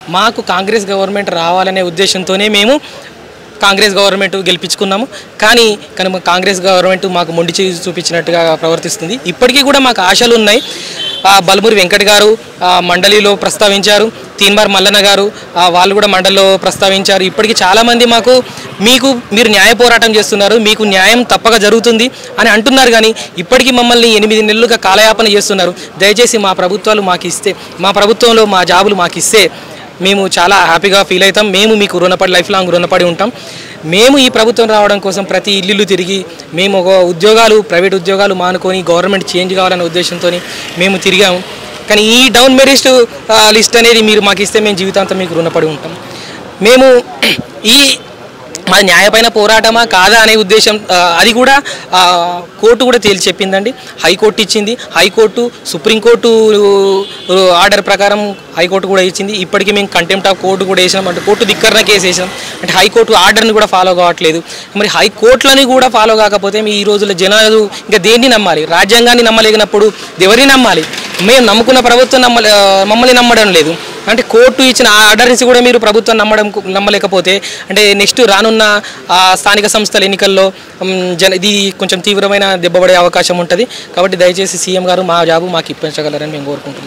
మాకు కాంగ్రెస్ గవర్నమెంట్ రావాలనే ఉద్దేశంతోనే మేము కాంగ్రెస్ గవర్నమెంట్ గెలిపించుకున్నాము కానీ కానీ మా కాంగ్రెస్ గవర్నమెంట్ మాకు మొండి చేయి చూపించినట్టుగా ప్రవర్తిస్తుంది ఇప్పటికీ కూడా మాకు ఆశలు ఉన్నాయి ఆ, బల్మూరి వెంకట్ గారు ఆ, మండలిలో ప్రస్తావించారు తీన్మార్ మల్లన్న గారు ఆ, వాళ్ళు కూడా మండలిలో ప్రస్తావించారు ఇప్పటికీ చాలామంది మాకు మీకు మీరు న్యాయ పోరాటం చేస్తున్నారు మీకు న్యాయం తప్పక జరుగుతుంది అని అంటున్నారు కానీ ఇప్పటికీ మమ్మల్ని ఎనిమిది నెలలుగా కాలయాపన చేస్తున్నారు దయచేసి మా ప్రభుత్వాలు మాకు ఇస్తే మా ప్రభుత్వంలో మా జాబులు మాకు ఇస్తే మేము చాలా హ్యాపీగా ఫీల్ అవుతాం మేము మీకు రుణపడి లైఫ్ లాంగ్ రుణపడి ఉంటాం మేము ఈ ప్రభుత్వం రావడం కోసం ప్రతి ఇల్లు తిరిగి మేము ఒక ఉద్యోగాలు ప్రైవేట్ ఉద్యోగాలు మానుకొని గవర్నమెంట్ చేంజ్ కావాలనే ఉద్దేశంతో మేము తిరిగాము కానీ ఈ డౌన్ మెరిస్ట్ లిస్ట్ అనేది మీరు మాకు ఇస్తే మేము జీవితాంతం మీకు రుణపడి ఉంటాం మేము ఈ మా న్యాయపైన పోరాటమా కాదా అనే ఉద్దేశం ఆ, అది కూడా ఆ, కోర్టు కూడా తేల్చి చెప్పిందండి హైకోర్టు ఇచ్చింది హైకోర్టు సుప్రీంకోర్టు ఆ, ఆర్డర్ ప్రకారం హైకోర్టు కూడా ఇచ్చింది ఇప్పటికీ మేము కంటెంప్ట్ ఆఫ్ కోర్టు కూడా వేసినాం అంటే కోర్టు ధిక్కరణ కేసు వేసినాం అంటే హైకోర్టు ఆర్డర్ని కూడా ఫాలో కావట్లేదు మరి హైకోర్టులని కూడా ఫాలో కాకపోతే మీ ఈ రోజుల్లో జనాలు ఇంకా దేన్ని నమ్మాలి రాజ్యాంగాన్ని నమ్మలేనప్పుడు ఎవరిని నమ్మాలి మేము నమ్ముకున్న ప్రభుత్వం నమ్మలే ఆ, మమ్మల్ని నమ్మడం లేదు అంటే కోర్టు ఇచ్చిన ఆర్డర్స్ కూడా మీరు ప్రభుత్వం నమ్మడం నమ్మలేకపోతే అంటే నెక్స్ట్ రానున్న ఆ, స్థానిక సంస్థల ఎన్నికల్లో మ్, జన ఇది కొంచెం తీవ్రమైన దెబ్బపడే అవకాశం ఉంటుంది కాబట్టి దయచేసి సీఎం గారు మా జాబు మాకు ఇప్పించగలరని మేము కోరుకుంటున్నాం